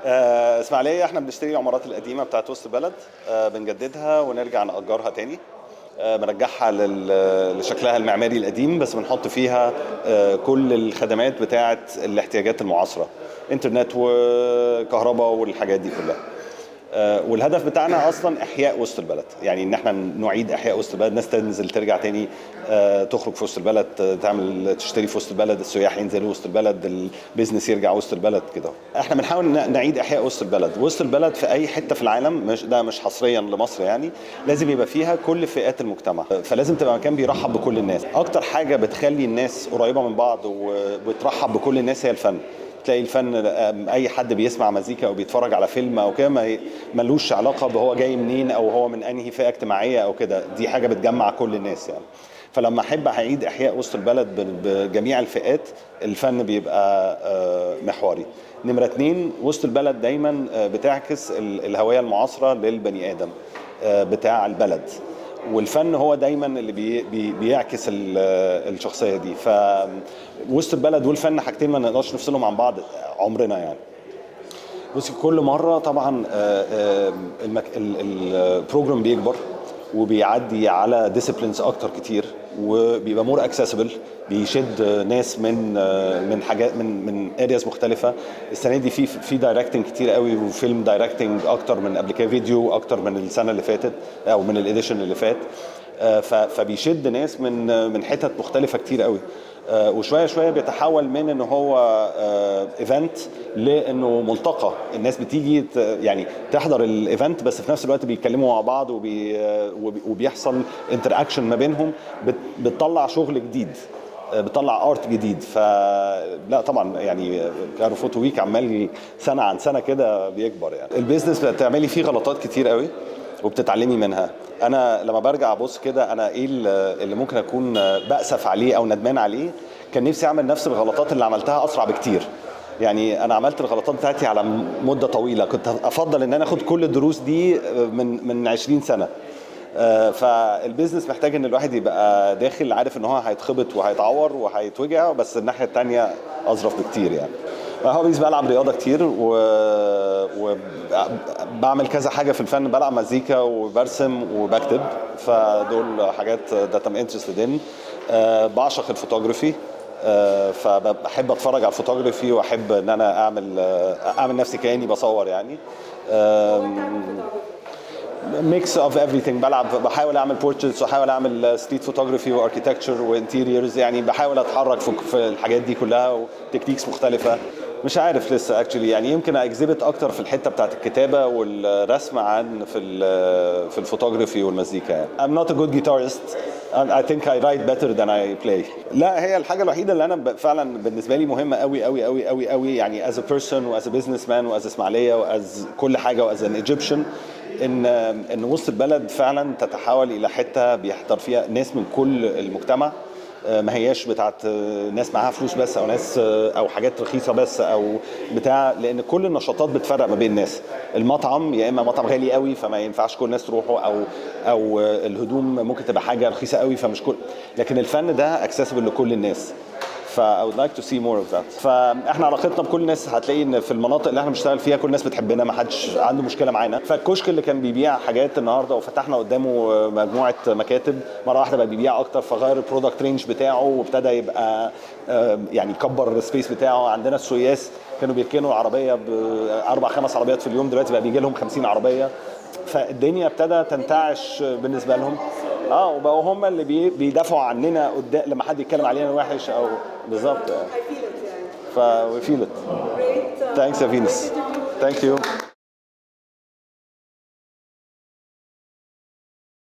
آه، اسماعيليه احنا بنشتري العمارات القديمه بتاعت وسط البلد آه، بنجددها ونرجع نأجرها تاني آه، بنرجعها لل- لشكلها المعماري القديم بس بنحط فيها آه، كل الخدمات بتاعت الاحتياجات المعاصره انترنت وكهرباء والحاجات دي كلها آه، والهدف بتاعنا اصلا احياء وسط البلد يعني ان احنا نعيد احياء وسط البلد الناس تنزل ترجع تاني آه، تخرج في وسط البلد آه، تعمل تشتري في وسط البلد السياح ينزلوا وسط البلد البيزنس يرجع وسط البلد كده احنا بنحاول ن- نعيد احياء وسط البلد وسط البلد في اي حته في العالم مش ده مش حصريا لمصر يعني لازم يبقى فيها كل فئات المجتمع فلازم تبقى مكان بيرحب بكل الناس اكتر حاجه بتخلي الناس قريبه من بعض وبترحب بكل الناس هي الفن تلاقي الفن آم، اي حد بيسمع مزيكا او بيتفرج على فيلم او كده ما ي- ملوش علاقه بهو جاي منين او هو من انهي فئه اجتماعيه او كده دي حاجه بتجمع كل الناس يعني فلما احب اعيد احياء وسط البلد ب- بجميع الفئات الفن بيبقى آه، محوري نمره اتنين وسط البلد دايما آه، بتعكس ال- الهويه المعاصره للبني ادم آه، بتاع البلد والفن هو دايما اللي بي بي بيعكس ال- الشخصيه دي ف وسط البلد والفن حاجتين ما نقدرش نفصلهم عن بعض عمرنا يعني بصي كل مره طبعا آه، آه، المك... ال- ال- البروجرام بيكبر وبيعدي على ديسيبلينز اكتر كتير وبيبقى مور اكسسبل بيشد ناس من آه، من حاجات من من ارياز مختلفه السنه دي في في دايركتنج كتير قوي وفيلم دايركتنج اكتر من قبل كده فيديو اكتر من السنه اللي فاتت او من الاديشن اللي فات آه، ف- فبيشد ناس من آه، من حتت مختلفه كتير قوي آه، وشويه شويه بيتحول من ان هو ايفنت لانه ملتقى الناس بتيجي ت- يعني تحضر الايفنت بس في نفس الوقت بيتكلموا مع بعض وبي آه، وبي- وبيحصل انتر اكشن ما بينهم بت- بتطلع شغل جديد آه، بتطلع ارت جديد فلا طبعا يعني كارو فوتو ويك عمال سنه عن سنه كده بيكبر يعني البيزنس بتعملي فيه غلطات كتير قوي وبتتعلمي منها انا لما برجع ابص كده انا ايه اللي اللي ممكن اكون باسف عليه او ندمان عليه كان نفسي اعمل نفس الغلطات اللي عملتها اسرع بكتير يعني انا عملت الغلطات بتاعتي على مده طويله كنت افضل ان انا اخد كل الدروس دي من من 20 سنه آه، فالبيزنس محتاج ان الواحد يبقى داخل عارف ان هو هيتخبط وهيتعور وهيتوجع بس الناحيه الثانيه اظرف بكتير يعني هوبيز بلعب رياضه كتير و... وبعمل كذا حاجه في الفن بلعب مزيكا وبرسم وبكتب فدول حاجات that I'm interested in آه، بعشق الفوتوغرافي آه، فبحب اتفرج على الفوتوغرافي واحب ان انا اعمل آه، اعمل نفسي كاني بصور يعني آم، ميكس اوف everything بلعب بحاول اعمل بورتريتس واحاول اعمل ستريت فوتوغرافي واركيتكتشر وانتيريورز يعني بحاول اتحرك في في الحاجات دي كلها وتكنيكس مختلفه مش عارف لسه اكشلي يعني يمكن اكزيبت اكتر في الحته بتاعت الكتابه والرسم عن في ال- في الفوتوغرافي والمزيكا يعني I'm not a good guitarist I think I write better than I play لا هي الحاجه الوحيده اللي انا ب- فعلا بالنسبه لي مهمه قوي قوي قوي قوي قوي يعني as a person واز a businessman واز اسماعيليه واز كل حاجه واز an Egyptian ان ان وسط البلد فعلا تتحول الى حته بيحضر فيها ناس من كل المجتمع آه، ما هياش بتاعت آه، ناس معاها فلوس بس او ناس آه، او حاجات رخيصه بس او بتاع لان كل النشاطات بتفرق ما بين الناس المطعم يا اما مطعم غالي قوي فما ينفعش كل الناس تروحه او او آه، الهدوم ممكن تبقى حاجه رخيصه قوي فمش كل لكن الفن ده اكسسبل لكل الناس ف I would like to see more of that فاحنا علاقتنا بكل الناس هتلاقي ان في المناطق اللي احنا بنشتغل فيها كل الناس بتحبنا ما حدش عنده مشكله معانا فالكشك اللي كان بيبيع حاجات النهارده وفتحنا قدامه مجموعه مكاتب مره واحده بقى بيبيع اكتر فغير البرودكت رينج بتاعه وابتدى يبقى آه، يعني كبر السبيس بتاعه عندنا السوياس كانوا بيركنوا العربيه باربع خمس عربيات في اليوم دلوقتي بقى بيجي لهم 50 عربيه فالدني ابتدى تنتعش بالنسبه لهم اه وبقوا هم اللي بي- بيدافعوا عننا قدام لما حد يتكلم علينا وحش او بالظبط I feel it يعني ف we feel it great uh, thanks يا فينس great interview. thank you